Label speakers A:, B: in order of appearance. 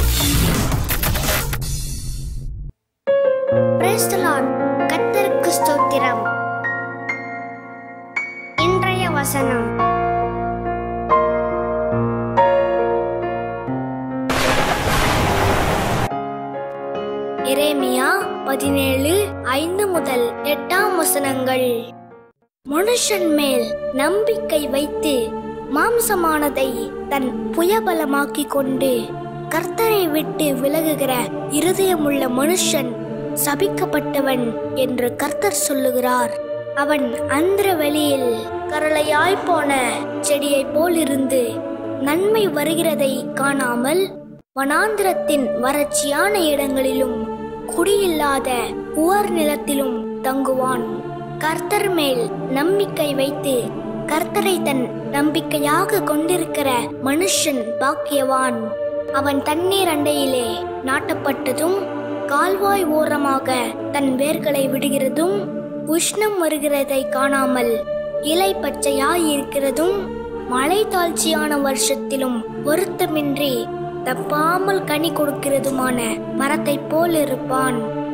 A: Praise the Lord. கர்த்தருக்கு ஸ்தோத்திரம் இன்றைய வசனம் எரேமியா பதினேழு ஐந்து முதல் எட்டாம் வசனங்கள் மனுஷன் மேல் நம்பிக்கை வைத்து மாம்சமானதை தன் புயபலமாக்கிக் கொண்டு கர்த்தரை விட்டு விலகுகிற இருதயமுள்ள மனுஷன் சபிக்கப்பட்டவன் என்று கர்த்தர் சொல்லுகிறார் அவன் அந்திர வெளியில் கரளையாய் போன செடியைப் போல் இருந்து நன்மை வருகிறதை காணாமல் வனாந்திரத்தின் வறட்சியான இடங்களிலும் குடியில்லாத உவர் நிலத்திலும் தங்குவான் கர்த்தர் மேல் நம்பிக்கை வைத்து கர்த்தரை தன் நம்பிக்கையாக கொண்டிருக்கிற மனுஷன் பாக்கியவான் அவன் தண்ணீர் அண்டையிலே நாட்டப்பட்டதும் கால்வாய் ஓரமாக தன் வேர்களை விடுகிறதும் உஷ்ணம் வருகிறதை காணாமல் இலை பச்சையாய் இருக்கிறதும் மழை தாழ்ச்சியான வருஷத்திலும் வருத்தமின்றி தப்பாமல் கனி கொடுக்கிறதுமான மரத்தைப் போல் இருப்பான்